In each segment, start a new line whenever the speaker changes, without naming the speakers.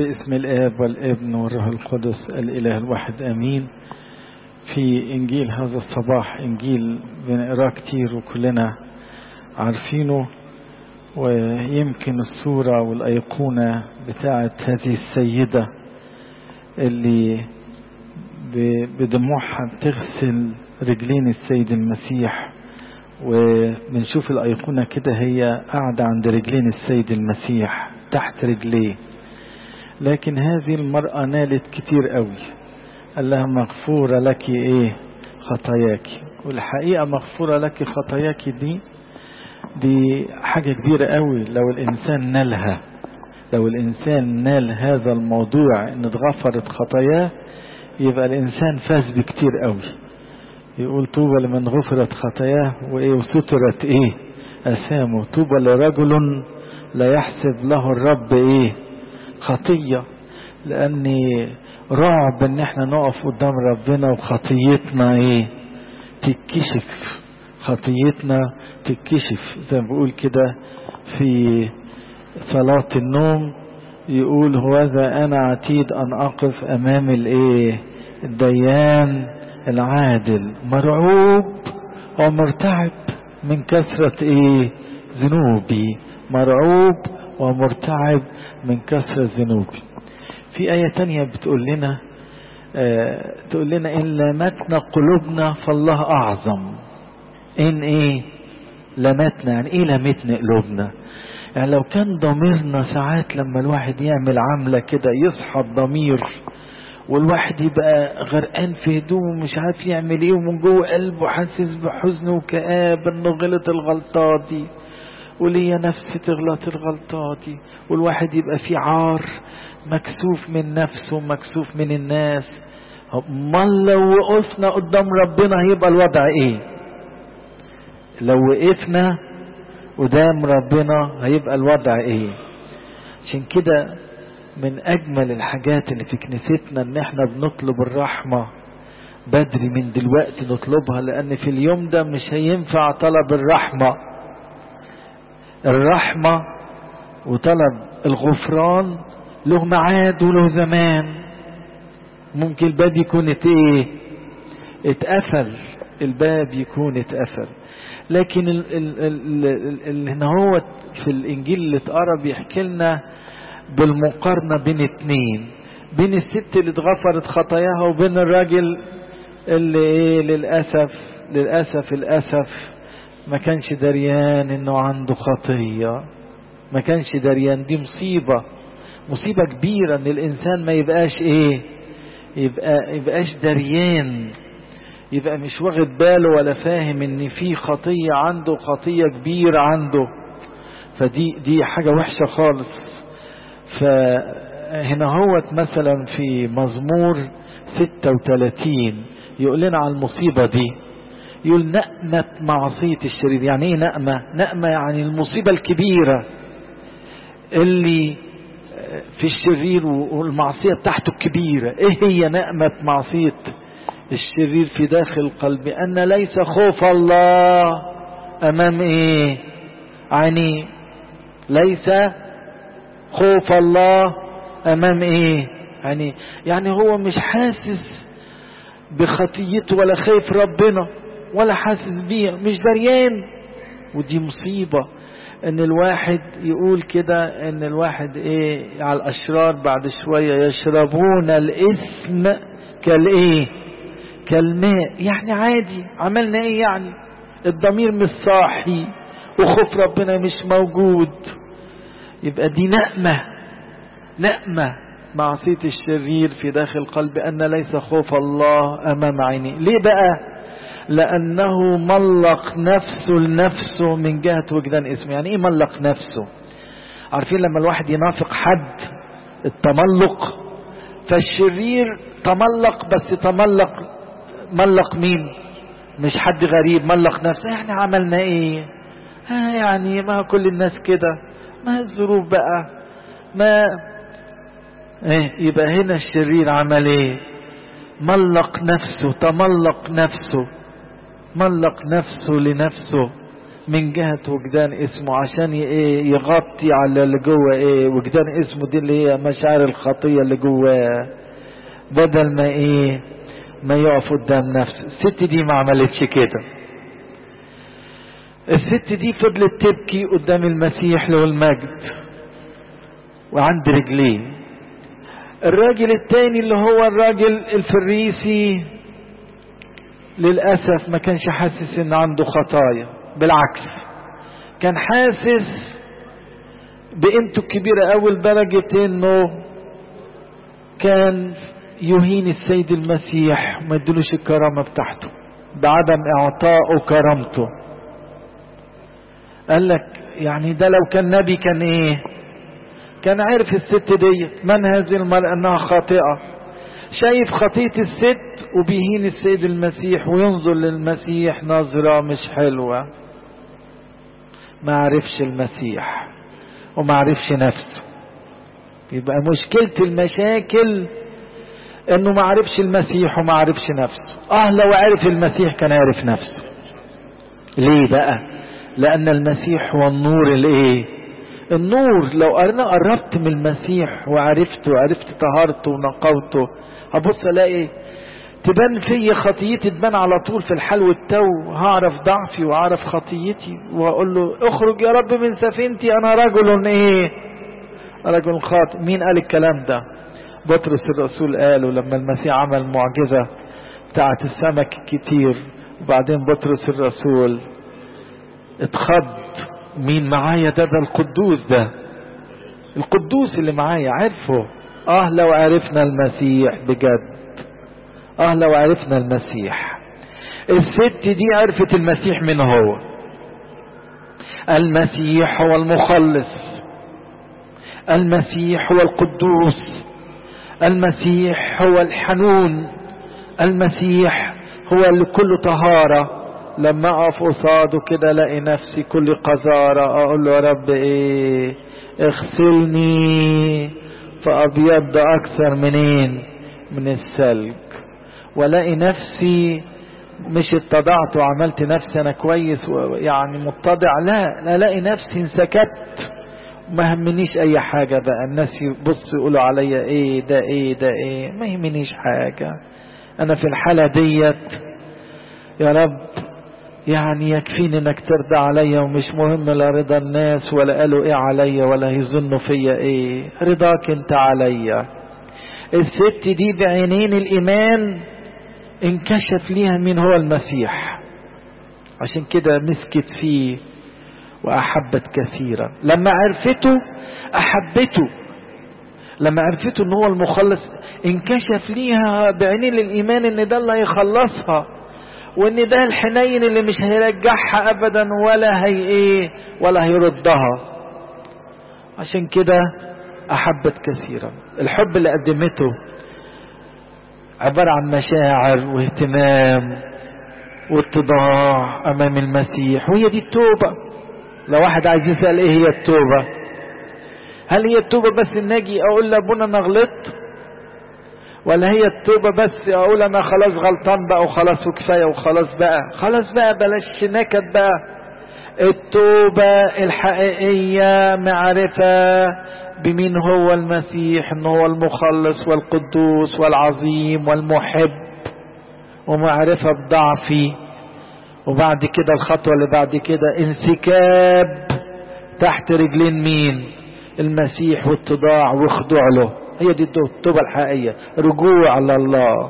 باسم الآب والابن والروح القدس الإله الواحد آمين في إنجيل هذا الصباح إنجيل بنقراه كتير وكلنا عارفينه ويمكن الصورة والأيقونة بتاعت هذه السيدة اللي بدموعها بتغسل رجلين السيد المسيح وبنشوف الأيقونة كده هي قاعدة عند رجلين السيد المسيح تحت رجليه لكن هذه المرأة نالت كتير قوي قال لها مغفورة لك ايه خطاياك والحقيقة مغفورة لك خطاياك دي دي حاجة كبيرة قوي لو الإنسان نالها لو الإنسان نال هذا الموضوع إن اتغفرت خطاياه يبقى الإنسان فاز بكتير قوي يقول طوبى لمن غفرت خطاياه وإيه وسترت إيه أسامه طوبى لرجل لا يحسب له الرب إيه خطية لأني رعب إن إحنا نقف قدام ربنا وخطيتنا إيه تتكشف خطيتنا تتكشف زي ما بقول كده في صلاة النوم يقول هوذا أنا عتيد أن أقف أمام الإيه الديان العادل مرعوب ومرتعب من كثرة إيه ذنوبي مرعوب ومرتعب من كثرة ذنوبي في آية تانية بتقول لنا آه تقول لنا إن لامتنا قلوبنا فالله أعظم إن إيه لمتنا يعني إيه لمتنا قلوبنا يعني لو كان ضميرنا ساعات لما الواحد يعمل عملة كده يصحى الضمير والواحد يبقى غرقان في هدومه مش عارف يعمل ايه ومن جوه قلبه حاسس بحزن وكآب انه غلط الغلطات دي وليا نفسي تغلط الغلطات دي والواحد يبقى في عار مكسوف من نفسه مكسوف من الناس امال لو وقفنا قدام ربنا هيبقى الوضع ايه لو وقفنا قدام ربنا هيبقى الوضع ايه عشان كده من اجمل الحاجات اللي في كنيستنا ان احنا بنطلب الرحمة بدري من دلوقتي نطلبها لان في اليوم ده مش هينفع طلب الرحمة الرحمة وطلب الغفران له ميعاد وله زمان ممكن الباب يكون ايه اتقفل الباب يكون اتقفل لكن اللي هنا هو في الانجيل اللي اتقرا بيحكي لنا بالمقارنة بين اتنين بين الست اللي اتغفرت خطاياها وبين الراجل اللي ايه للأسف للأسف الأسف ما كانش دريان انه عنده خطية ما كانش دريان دي مصيبة مصيبة كبيرة ان الانسان ما يبقاش ايه يبقى يبقاش دريان يبقى مش واخد باله ولا فاهم ان في خطية عنده خطية كبيرة عنده فدي دي حاجة وحشة خالص فهنا هوت مثلا في مزمور 36 يقول لنا على المصيبة دي يقول نأمة معصية الشرير يعني ايه نأمة نأمة يعني المصيبة الكبيرة اللي في الشرير والمعصية بتاعته الكبيرة ايه هي نأمة معصية الشرير في داخل قلبي أن ليس خوف الله أمام إيه عيني ليس خوف الله أمام إيه يعني يعني هو مش حاسس بخطيته ولا خايف ربنا ولا حاسس بيها مش دريان ودي مصيبة ان الواحد يقول كده ان الواحد ايه على الاشرار بعد شوية يشربون الاسم كالايه كالماء يعني عادي عملنا ايه يعني الضمير مش صاحي وخوف ربنا مش موجود يبقى دي نأمة نأمة معصية الشرير في داخل قلب أن ليس خوف الله أمام عيني ليه بقى لأنه ملق نفسه لنفسه من جهة وجدان اسمه يعني ايه ملق نفسه عارفين لما الواحد ينافق حد التملق فالشرير تملق بس تملق ملق مين مش حد غريب ملق نفسه يعني عملنا ايه ها يعني ما كل الناس كده ما الظروف بقى ما ايه يبقى هنا الشرير عمل ايه ملق نفسه تملق نفسه ملق نفسه لنفسه من جهة وجدان اسمه عشان ايه يغطي على اللي جوه ايه وجدان اسمه دي اللي هي مشاعر الخطية اللي جواه بدل ما ايه ما يقف قدام نفسه الست دي ما عملتش كده الست دي فضلت تبكي قدام المسيح له المجد وعند رجليه الراجل التاني اللي هو الراجل الفريسي للأسف ما كانش حاسس ان عنده خطايا بالعكس كان حاسس بقيمته الكبيرة أوي لدرجة انه كان يهين السيد المسيح وما يدلوش الكرامة بتاعته بعدم اعطائه كرامته قال لك يعني ده لو كان نبي كان ايه كان عارف الست دي من هذه المرأة انها خاطئة شايف خطية الست وبيهين السيد المسيح وينظر للمسيح نظرة مش حلوة ما عرفش المسيح وما عرفش نفسه يبقى مشكلة المشاكل انه ما عرفش المسيح وما عرفش نفسه اه لو عرف المسيح كان عارف نفسه ليه بقى لان المسيح هو النور الايه النور لو انا قربت من المسيح وعرفته وعرفت طهارته ونقاوته هبص الاقي تبان في خطيتي تبان على طول في الحال والتو هعرف ضعفي وعرف خطيتي واقول له اخرج يا رب من سفينتي انا رجل ايه رجل خاطئ مين قال الكلام ده بطرس الرسول قاله لما المسيح عمل معجزة بتاعت السمك كتير وبعدين بطرس الرسول اتخض مين معايا ده ده القدوس ده القدوس اللي معايا عرفه اه لو عرفنا المسيح بجد اه لو عرفنا المسيح الست دي عرفت المسيح من هو المسيح هو المخلص المسيح هو القدوس المسيح هو الحنون المسيح هو اللي كله طهارة لما اقف قصاده كده الاقي نفسي كل قذارة اقول له يا رب ايه اغسلني فابيض اكثر منين من الثلج والاقي نفسي مش اتضعت وعملت نفسي انا كويس يعني متضع لا الاقي نفسي انسكت ما همنيش اي حاجة بقى الناس يبصوا يقولوا عليا ايه ده ايه ده ايه ما يهمنيش حاجة انا في الحالة ديت يا رب يعني يكفيني انك ترضى عليا ومش مهم لا رضا الناس ولا قالوا ايه عليا ولا يظنوا فيا ايه رضاك انت عليا الست دي بعينين الايمان انكشف ليها مين هو المسيح عشان كده مسكت فيه واحبت كثيرا لما عرفته احبته لما عرفته ان هو المخلص انكشف ليها بعينين الايمان ان ده اللي هيخلصها وان ده الحنين اللي مش هيرجعها ابدا ولا هي ايه ولا هيردها عشان كده احبت كثيرا الحب اللي قدمته عبارة عن مشاعر واهتمام واتضاع امام المسيح وهي دي التوبة لو واحد عايز يسأل ايه هي التوبة هل هي التوبة بس ان اجي اقول لابونا انا غلطت ولا هي التوبة بس اقول انا خلاص غلطان بقى وخلاص وكفاية وخلاص بقى خلاص بقى بلاش نكد بقى التوبة الحقيقية معرفة بمين هو المسيح ان هو المخلص والقدوس والعظيم والمحب ومعرفة بضعفي وبعد كده الخطوة اللي بعد كده انسكاب تحت رجلين مين المسيح واتضاع وخضوع له هي دي التوبة الحقيقية رجوع على الله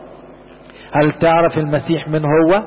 هل تعرف المسيح من هو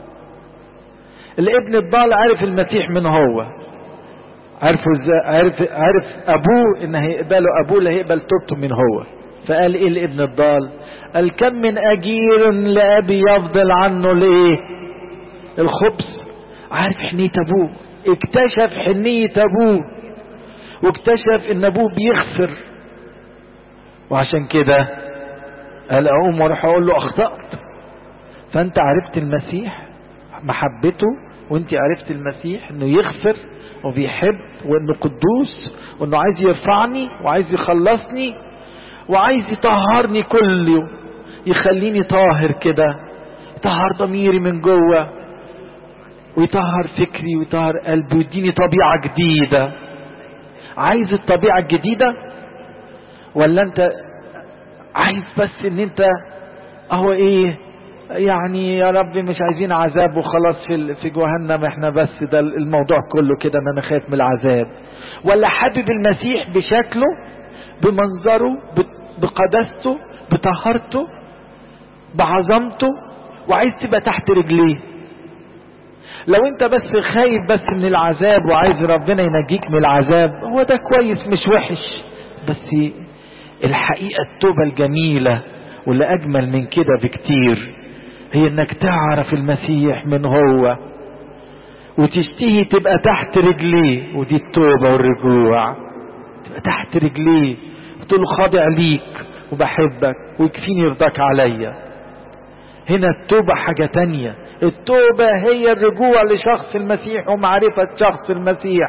الابن الضال عرف المسيح من هو عرفه ازاي عرف عرف ابوه ان هيقبله ابوه اللي هيقبل توبته من هو فقال ايه الابن الضال قال كم من اجير لابي يفضل عنه لايه الخبز عارف حنية ابوه اكتشف حنية ابوه واكتشف ان ابوه بيغفر وعشان كده قال اقوم واروح اقول له اخطأت فانت عرفت المسيح محبته وانت عرفت المسيح انه يغفر وبيحب وانه قدوس وانه عايز يرفعني وعايز يخلصني وعايز يطهرني كل يوم يخليني طاهر كده يطهر ضميري من جوه ويطهر فكري ويطهر قلبي ويديني طبيعة جديدة عايز الطبيعة الجديدة ولا انت عايز بس ان انت اهو ايه يعني يا رب مش عايزين عذاب وخلاص في في جهنم احنا بس ده الموضوع كله كده ان انا خايف من العذاب ولا حابب المسيح بشكله بمنظره بقداسته بطهارته بعظمته وعايز تبقى تحت رجليه لو انت بس خايف بس من العذاب وعايز ربنا ينجيك من العذاب هو ده كويس مش وحش بس الحقيقة التوبة الجميلة واللي اجمل من كده بكتير هي انك تعرف المسيح من هو وتشتهي تبقى تحت رجليه ودي التوبة والرجوع تبقى تحت رجليه وتقول خاضع ليك وبحبك ويكفيني يرضاك عليا هنا التوبة حاجة تانية التوبة هي الرجوع لشخص المسيح ومعرفة شخص المسيح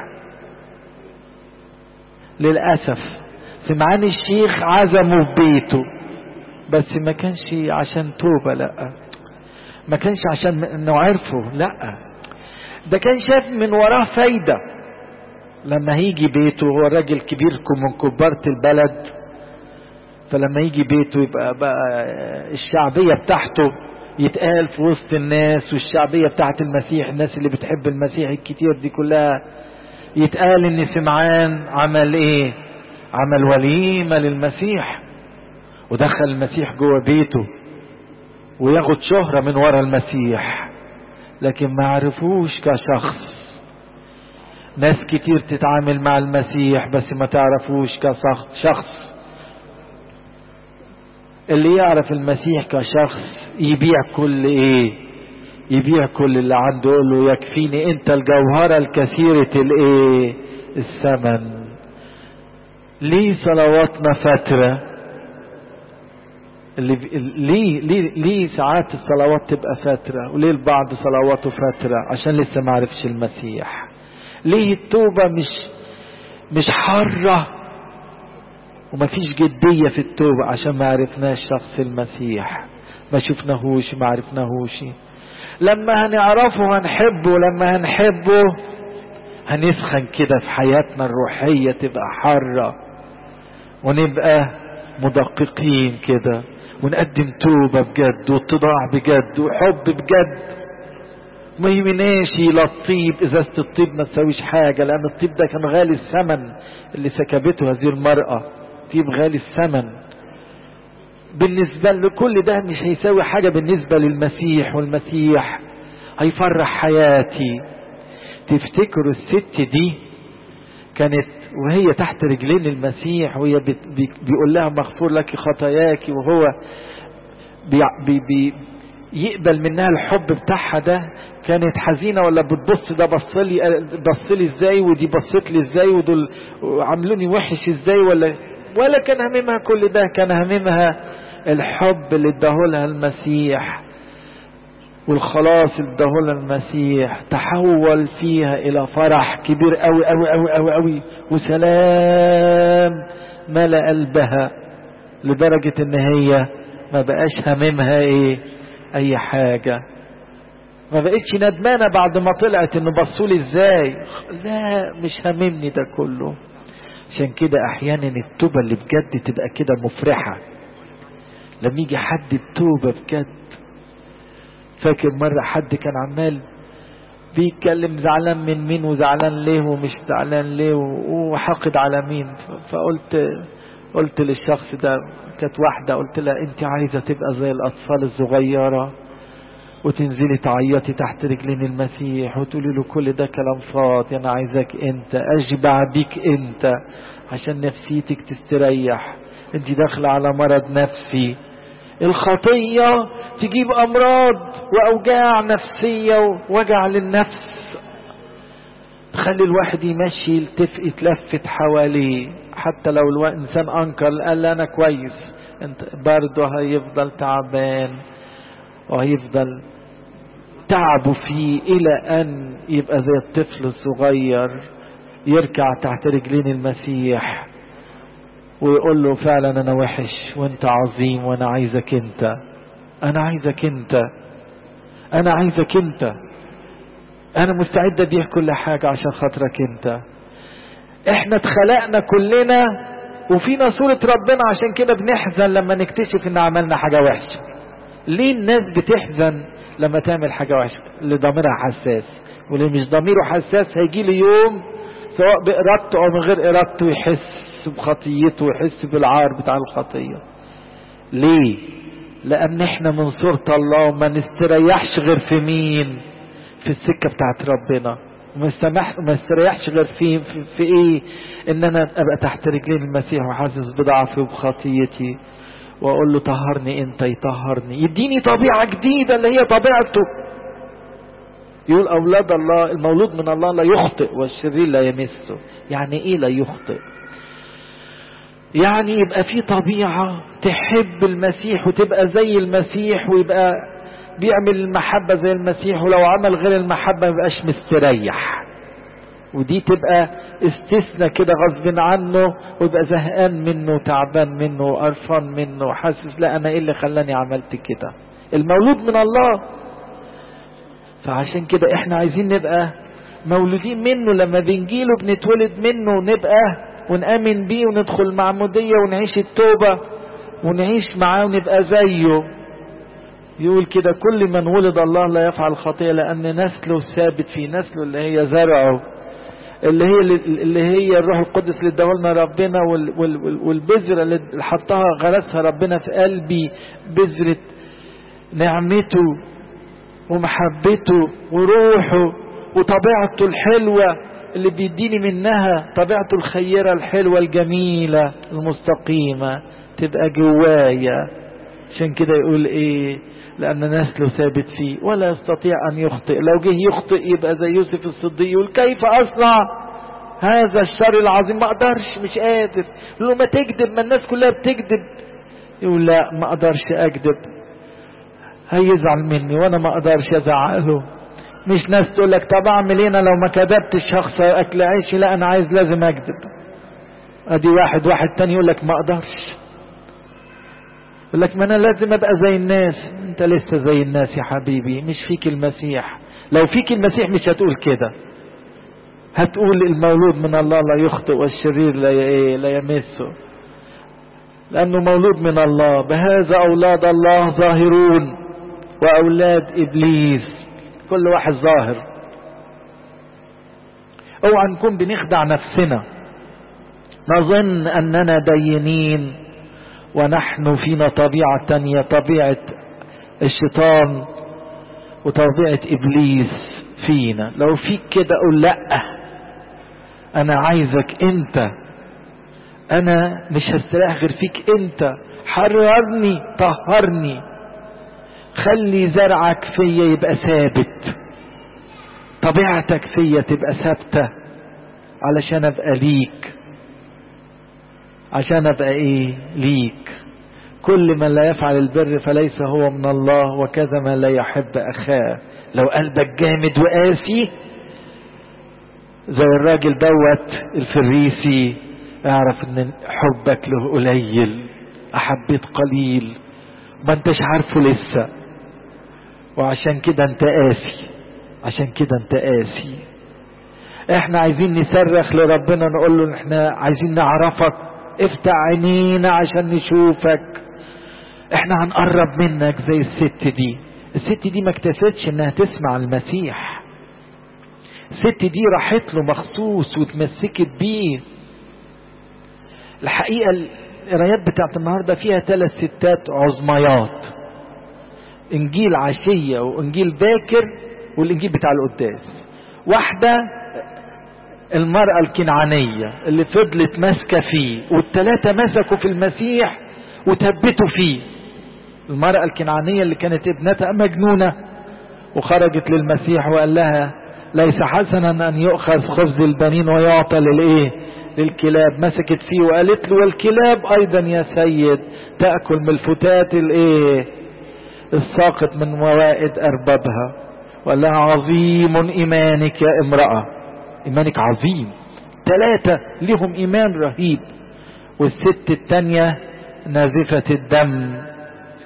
للأسف سمعان الشيخ عزمه في بيته بس ما كانش عشان توبة لا ما كانش عشان انه عرفه لا ده كان شاف من وراه فايدة لما هيجي بيته هو راجل كبير من كبارة البلد فلما يجي بيته يبقى بقى الشعبية بتاعته يتقال في وسط الناس والشعبية بتاعت المسيح الناس اللي بتحب المسيح الكتير دي كلها يتقال ان سمعان عمل ايه عمل وليمة للمسيح ودخل المسيح جوه بيته وياخد شهرة من ورا المسيح لكن ما عرفوش كشخص ناس كتير تتعامل مع المسيح بس ما تعرفوش كشخص اللي يعرف المسيح كشخص يبيع كل ايه يبيع كل اللي عنده يقول له يكفيني انت الجوهرة الكثيرة الايه الثمن ليه صلواتنا فترة اللي ليه ليه ليه ساعات الصلوات تبقى فترة وليه البعض صلواته فترة عشان لسه ما عرفش المسيح ليه التوبة مش مش حرة ومفيش جدية في التوبة عشان ما عرفناش شخص المسيح ما شفناهوش ما عرفناهوش لما هنعرفه هنحبه لما هنحبه هنسخن كده في حياتنا الروحية تبقى حرة ونبقى مدققين كده ونقدم توبة بجد واتضاع بجد وحب بجد ما يهمناش لا الطيب ازازة الطيب ما تسويش حاجة لان الطيب ده كان غالي الثمن اللي سكبته هذه المرأة طيب غالي الثمن بالنسبة لكل ده مش هيساوي حاجة بالنسبة للمسيح والمسيح هيفرح حياتي تفتكروا الست دي كانت وهي تحت رجلين المسيح وهي بيقول لها مغفور لك خطاياك وهو بي بي بي يقبل منها الحب بتاعها ده كانت حزينة ولا بتبص ده بص لي بص لي ازاي ودي بصت لي ازاي ودول عملوني وحش ازاي ولا ولا كان هممها كل ده كان هممها الحب اللي اداهولها المسيح والخلاص اللي اداهولها المسيح تحول فيها الى فرح كبير قوي قوي قوي قوي قوي وسلام ملأ قلبها لدرجة ان هي ما بقاش هممها ايه اي حاجة ما بقتش ندمانة بعد ما طلعت انه بصولي ازاي لا مش هممني ده كله عشان كده احيانا التوبة اللي بجد تبقى كده مفرحة لما يجي حد بتوبة بجد فاكر مرة حد كان عمال بيتكلم زعلان من مين وزعلان ليه ومش زعلان ليه وحاقد على مين فقلت قلت للشخص ده كانت واحدة قلت لها انت عايزة تبقى زي الاطفال الصغيرة وتنزلي تعيطي تحت رجلين المسيح وتقولي له كل ده كلام فاضي انا عايزك انت اشبع بيك انت عشان نفسيتك تستريح انت داخلة على مرض نفسي الخطية تجيب امراض واوجاع نفسية ووجع للنفس تخلي الواحد يمشي يلتف يتلفت حواليه حتى لو الانسان انكر قال انا كويس انت برضه هيفضل تعبان وهيفضل تعبه فيه الى ان يبقى زي الطفل الصغير يركع تحت رجلين المسيح ويقول له فعلا انا وحش وانت عظيم وانا عايزك انت انا عايزك انت انا عايزك انت انا مستعد ابيع كل حاجة عشان خاطرك انت احنا اتخلقنا كلنا وفينا صورة ربنا عشان كده بنحزن لما نكتشف ان عملنا حاجة وحشة ليه الناس بتحزن لما تعمل حاجة وحشة اللي ضميرها حساس واللي مش ضميره حساس هيجي له يوم سواء بإرادته أو من غير إرادته يحس بخطيته ويحس بالعار بتاع الخطية ليه لأن احنا من صورة الله وما نستريحش غير في مين في السكة بتاعت ربنا وما استمح ما استريحش غير في, في, في ايه ان انا ابقى تحت رجلين المسيح وحاسس بضعفي وبخطيتي واقول له طهرني انت يطهرني يديني طبيعة جديدة اللي هي طبيعته يقول اولاد الله المولود من الله لا يخطئ والشرير لا يمسه يعني ايه لا يخطئ يعني يبقى في طبيعة تحب المسيح وتبقى زي المسيح ويبقى بيعمل المحبة زي المسيح ولو عمل غير المحبة ميبقاش مستريح ودي تبقى استثنى كده غصب عنه ويبقى زهقان منه تعبان منه وقرفان منه وحاسس لا انا ايه اللي خلاني عملت كده المولود من الله فعشان كده احنا عايزين نبقى مولودين منه لما بنجيله بنتولد منه ونبقى ونآمن بيه وندخل المعمودية ونعيش التوبة ونعيش معاه ونبقى زيه يقول كده كل من ولد الله لا يفعل خطيئة لأن نسله ثابت في نسله اللي هي زرعه اللي هي اللي هي الروح القدس اللي اداهولنا ربنا والبذرة اللي حطها غرسها ربنا في قلبي بذرة نعمته ومحبته وروحه وطبيعته الحلوة اللي بيديني منها طبيعته الخيرة الحلوة الجميلة المستقيمة تبقى جوايا عشان كده يقول ايه لأن نسله ثابت فيه ولا يستطيع أن يخطئ لو جه يخطئ يبقى زي يوسف الصديق يقول كيف أصنع هذا الشر العظيم ما أقدرش مش قادر يقول له ما تكذب ما الناس كلها بتكذب يقول لا ما أقدرش أكذب هيزعل مني وأنا ما أقدرش أزعله مش ناس تقول لك طب أعمل إيه أنا لو ما كذبتش هخسر أكل عيشي لا أنا عايز لازم أكذب أدي واحد واحد تاني يقول لك ما أقدرش يقول لك ما انا لازم ابقى زي الناس انت لسه زي الناس يا حبيبي مش فيك المسيح لو فيك المسيح مش هتقول كده هتقول المولود من الله لا يخطئ والشرير لا لا يمسه لانه مولود من الله بهذا اولاد الله ظاهرون واولاد ابليس كل واحد ظاهر اوعى نكون بنخدع نفسنا نظن اننا دينين ونحن فينا طبيعة تانية طبيعة الشيطان وطبيعة إبليس فينا لو فيك كده قول لأ أنا عايزك أنت أنا مش هستريح غير فيك أنت حررني طهرني خلي زرعك فيا يبقى ثابت طبيعتك فيا تبقى ثابتة علشان أبقى ليك عشان ابقى ايه ليك كل من لا يفعل البر فليس هو من الله وكذا من لا يحب اخاه لو قلبك جامد وقاسي زي الراجل دوت الفريسي اعرف ان حبك له قليل احبيت قليل ما انتش عارفه لسه وعشان كده انت قاسي عشان كده انت قاسي احنا عايزين نصرخ لربنا نقول له احنا عايزين نعرفك افتح عينينا عشان نشوفك احنا هنقرب منك زي الست دي الست دي ما اكتفتش انها تسمع المسيح الست دي راحت له مخصوص وتمسكت بيه الحقيقة القرايات بتاعت النهاردة فيها ثلاث ستات عظميات انجيل عشية وانجيل باكر والانجيل بتاع القداس واحدة المرأة الكنعانية اللي فضلت ماسكة فيه والتلاتة مسكوا في المسيح وثبتوا فيه المرأة الكنعانية اللي كانت ابنتها مجنونة وخرجت للمسيح وقال لها ليس حسنا ان يؤخذ خبز البنين ويعطى للايه للكلاب مسكت فيه وقالت له والكلاب ايضا يا سيد تأكل من الفتات الايه الساقط من موائد اربابها وقال لها عظيم ايمانك يا امرأة ايمانك عظيم ثلاثة لهم ايمان رهيب والست التانية نازفة الدم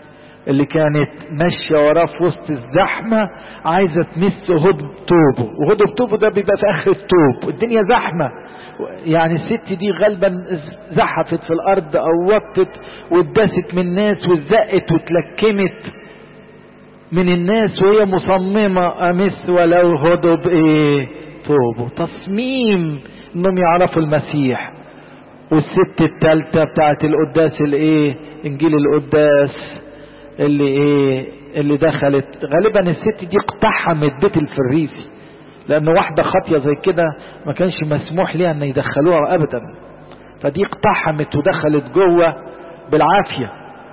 اللي كانت ماشية وراه في وسط الزحمة عايزة تمس هدب توبه وهدب توبه ده بيبقى في اخر التوب الدنيا زحمة يعني الست دي غالبا زحفت في الارض او وطت واتداست من الناس واتزقت واتلكمت من الناس وهي مصممة امس ولو هدب ايه توبه تصميم انهم يعرفوا المسيح والست التالتة بتاعت القداس الايه انجيل القداس اللي ايه اللي دخلت غالبا الست دي اقتحمت بيت الفريسي لان واحدة خاطية زي كده ما كانش مسموح ليها ان يدخلوها ابدا فدي اقتحمت ودخلت جوه بالعافية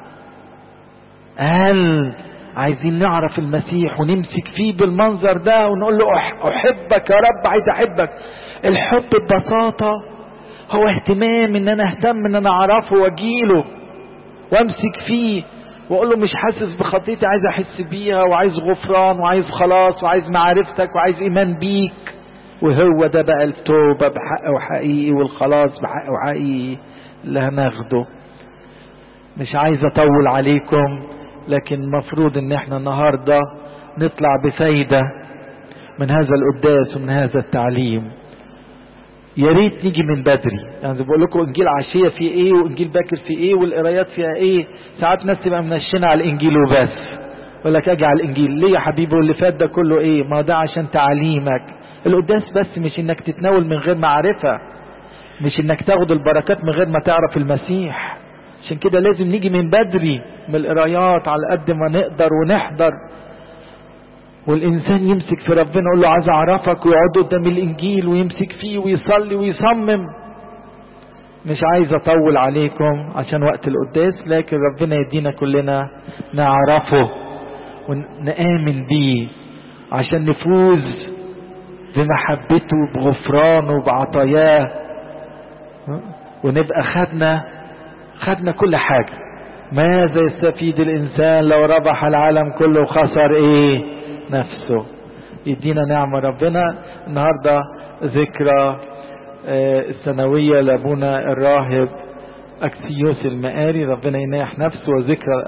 هل عايزين نعرف المسيح ونمسك فيه بالمنظر ده ونقول له احبك يا رب عايز احبك الحب ببساطة هو اهتمام ان انا اهتم ان انا اعرفه واجيله وامسك فيه واقول له مش حاسس بخطيتي عايز احس بيها وعايز غفران وعايز خلاص وعايز معرفتك وعايز ايمان بيك وهو ده بقى التوبة بحق وحقيقي والخلاص بحق وحقيقي اللي هناخده مش عايز اطول عليكم لكن مفروض ان احنا النهاردة نطلع بفايدة من هذا القداس ومن هذا التعليم يا ريت نيجي من بدري يعني زي بقول لكم انجيل عشيه فيه ايه وانجيل باكر فيه ايه والقرايات فيها ايه ساعات ناس تبقى منشنه على الانجيل وبس يقول لك اجي على الانجيل ليه يا حبيبي واللي فات ده كله ايه ما ده عشان تعليمك القداس بس مش انك تتناول من غير معرفه مش انك تاخد البركات من غير ما تعرف المسيح عشان كده لازم نيجي من بدري من القرايات على قد ما نقدر ونحضر والإنسان يمسك في ربنا يقول له عايز أعرفك ويقعد قدام الإنجيل ويمسك فيه ويصلي ويصمم مش عايز أطول عليكم عشان وقت القداس لكن ربنا يدينا كلنا نعرفه ونآمن بيه عشان نفوز بمحبته بغفرانه بعطاياه ونبقى خدنا خدنا كل حاجة ماذا يستفيد الإنسان لو ربح العالم كله وخسر إيه نفسه يدينا نعمة ربنا النهاردة ذكرى السنوية لأبونا الراهب أكسيوس المآري ربنا يناح نفسه وذكرى